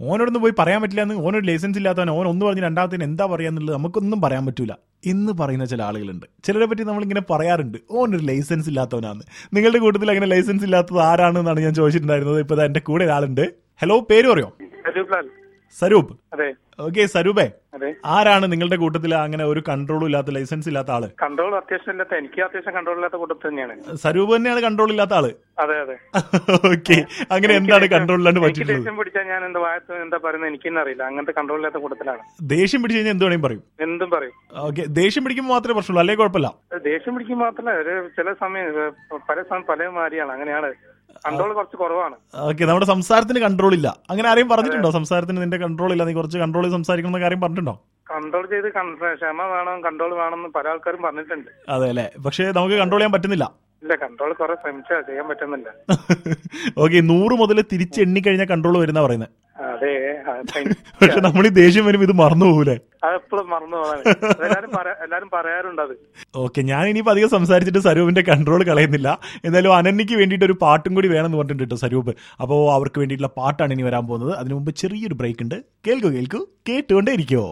ഓനോടൊന്നും പോയി പറയാൻ പറ്റില്ല എന്ന് ഓനൊരു ലൈസൻസ് ഇല്ലാത്തവൻ ഓൻ ഒന്ന് പറഞ്ഞ് രണ്ടാമത്തേന് എന്താ പറയാന്നുള്ളത് നമുക്കൊന്നും പറയാൻ പറ്റൂല എന്ന് പറയുന്ന ചില ആളുകളുണ്ട് ചിലരെ പറ്റി നമ്മളിങ്ങനെ പറയാറുണ്ട് ഓനൊരു ലൈസൻസ് ഇല്ലാത്തവനാണ് നിങ്ങളുടെ കൂട്ടത്തിൽ അങ്ങനെ ലൈസൻസ് ഇല്ലാത്തത് ആരാണെന്നാണ് ഞാൻ ചോദിച്ചിട്ടുണ്ടായിരുന്നത് ഇപ്പൊ ദാ എന്റെ കൂടെ ഒരാളുണ്ട് ഹലോ പേര് പറയോ സരൂപ്ലാൽ സരൂപ് അതെ ഓക്കെ സരൂപേ അതെ ആരാണ് നിങ്ങളുടെ കൂട്ടത്തിൽ അങ്ങനെ ഒരു കൺട്രോളും ഇല്ലാത്ത ലൈസൻസ് ഇല്ലാത്ത ആള് കൺട്രോൾ അത്യാവശ്യം ഇല്ലാത്ത എനിക്ക് അത്യാവശ്യം കൺട്രോൾ ഇല്ലാത്ത കൂട്ടത്തിൽ തന്നെയാണ് സരൂപ് തന്നെയാണ് കൺട്രോൾ ഇല്ലാത്ത ആള് അതെ അതെ ഓക്കെ അങ്ങനെ എന്താണ് കൺട്രോൾ ഇല്ലാണ്ട് എനിക്ക് പറ്റിയിട്ടുള്ളത് ദേഷ്യം പിടിച്ചാൽ ഞാൻ എന്താ വായത്ത് എന്താ പറയുന്നത് എനിക്കെന്നെ അറിയില്ല അങ്ങനത്തെ കൺട്രോൾ ഇല്ലാത്ത കൂട്ടത്തിലാണ് ദേഷ്യം പിടിച്ചു കഴിഞ്ഞാൽ എന്ത് വേണമെങ്കിലും പറയും എന്തും പറയും ഓക്കെ ദേഷ്യം പിടിക്കുമ്പോൾ മാത്രമേ പ്രശ്നമുള്ളൂ അല്ലെങ്കിൽ കുഴപ്പമില്ല ദേഷ്യം പിടിക്കും മാത്രമല്ല ഒരു ചില സമയം ഏഹ്, പല സമയം പല മാതിരിയാണ് അങ്ങനെയാണ് കൺട്രോൾ കുറച്ച് കുറവാണ് ഓക്കെ നമ്മുടെ സംസാരത്തിന് കൺട്രോൾ ഇല്ല അങ്ങനെ ആരെയും പറഞ്ഞിട്ടുണ്ടോ സംസാരത്തിന് നിന്റെ കൺട്രോൾ ഇല്ല നീ കുറച്ച് കൺട്രോൾ ചെയ്ത് സംസാരിക്കണം എന്ന കാര്യം പറഞ്ഞിട്ടുണ്ടോ കൺട്രോൾ ചെയ്ത് കൺ- ക്ഷമ വേണം കൺട്രോൾ വേണമെന്ന് പല ആൾക്കാരും പറഞ്ഞിട്ടുണ്ട് അതെ അല്ലേ പക്ഷേ നമുക്ക് കൺട്രോൾ ചെയ്യാൻ പറ്റുന്നില്ല ഇല്ല കൺട്രോൾ കുറെ ശ്രമിച്ചാ ചെയ്യാൻ പറ്റുന്നില്ല ഓക്കെ നൂറ് മുതൽ തിരിച്ച് എണ്ണിക്കഴിഞ്ഞാൽ കൺട്രോൾ വരുന്ന പറയുന്നത് അതെ അപ്പൊ എനിക്ക് പക്ഷെ നമ്മൾ ഈ ദേഷ്യം വരുമ്പോൾ ഇത് മറന്നു പോകൂലേ അതെപ്പോഴും മറന്നു പോകാൻ എല്ലാരും പറയാ- എല്ലാരും പറയാറുണ്ട് അത് ഓക്കെ ഞാൻ ഇനിയിപ്പോൾ അധികം സംസാരിച്ചിട്ട് സരൂപിന്റെ കൺട്രോൾ കളയുന്നില്ല എന്നാലും അനന്യക്ക് വേണ്ടിയിട്ട് ഒരു പാട്ടും കൂടി വേണമെന്ന് പറഞ്ഞിട്ടുണ്ട് കേട്ടോ സരൂപ് അപ്പോൾ അവർക്ക് വേണ്ടിയിട്ടുള്ള പാട്ടാണ് ഇനി വരാൻ പോകുന്നത് അതിനു മുമ്പ് ചെറിയൊരു ബ്രേക്ക് ഉണ്ട് കേൾക്കൂ കേൾക്കൂ കേട്ടുകൊണ്ടേ ഇരിക്കുമോ